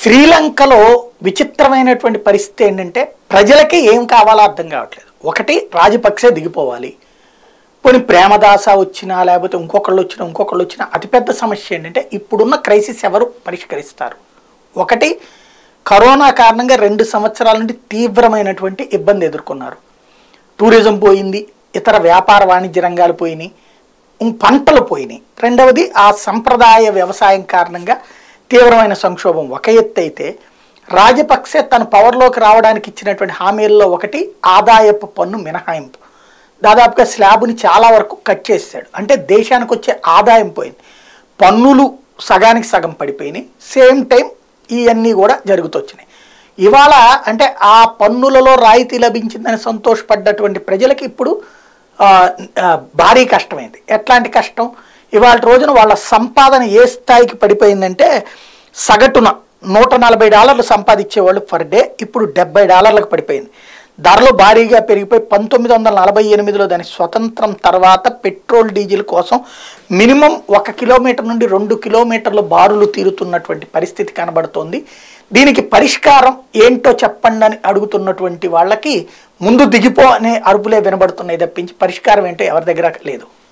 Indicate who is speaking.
Speaker 1: శ్రీలంకలో విచిత్రమైనటువంటి పరిస్థితి ఏంటంటే ప్రజలకి ఏం కావాలో అర్థం కావట్లేదు ఒకటి రాజపక్సే దిగిపోవాలి పోనీ ప్రేమదాస వచ్చినా లేకపోతే ఇంకొకళ్ళు వచ్చినా ఇంకొకళ్ళు వచ్చినా అతిపెద్ద సమస్య ఏంటంటే ఇప్పుడున్న క్రైసిస్ ఎవరు పరిష్కరిస్తారు ఒకటి కరోనా కారణంగా రెండు సంవత్సరాల నుండి తీవ్రమైనటువంటి ఇబ్బంది ఎదుర్కొన్నారు టూరిజం పోయింది ఇతర వ్యాపార వాణిజ్య రంగాలు పోయినాయి ఉం- పంటలు పోయినాయి రెండవది ఆ సంప్రదాయ వ్యవసాయం కారణంగా తీవ్రమైన సంక్షోభం ఒక ఎత్తు అయితే రాజపక్సే తన పవర్లోకి రావడానికి ఇచ్చినటువంటి హామీల్లో ఒకటి ఆదాయపు పన్ను మినహాయింపు దాదాపుగా స్లాబ్ని చాలా వరకు కట్ చేశాడు అంటే దేశానికి వచ్చే ఆదాయం పోయింది పన్నులు సగానికి సగం పడిపోయినాయి సేమ్ టైం ఇవన్నీ కూడా జరుగుతొచ్చినాయి ఇవాళ అంటే ఆ పన్నులలో రాయితీ లభించిందని సంతోషపడ్డటువంటి ప్రజలకి ఇప్పుడు ఆ, ఆ, భారీ కష్టమైంది ఎట్లాంటి కష్టం ఇవాళ రోజున వాళ్ళ సంపాదన ఏ స్థాయికి పడిపోయిందంటే సగటున నూట నలభై డాలర్లు సంపాదించేవాళ్ళు పర్ డే ఇప్పుడు డెబ్బై డాలర్లకు పడిపోయింది ధరలు భారీగా పెరిగిపోయి పంతొమ్మిది వందల నలభై ఎనిమిదిలో దాని స్వతంత్రం తర్వాత పెట్రోల్ డీజిల్ కోసం మినిమం ఒక కిలోమీటర్ నుండి రెండు కిలోమీటర్లు బారులు తీరుతున్నటువంటి పరిస్థితి కనబడుతోంది దీనికి పరిష్కారం ఏంటో చెప్పండి అని అడుగుతున్నటువంటి వాళ్ళకి ముందు దిగిపో అనే అరుపులే వినబడుతున్నాయి తప్పించి పరిష్కారం ఏంటో ఎవరి దగ్గర లేదు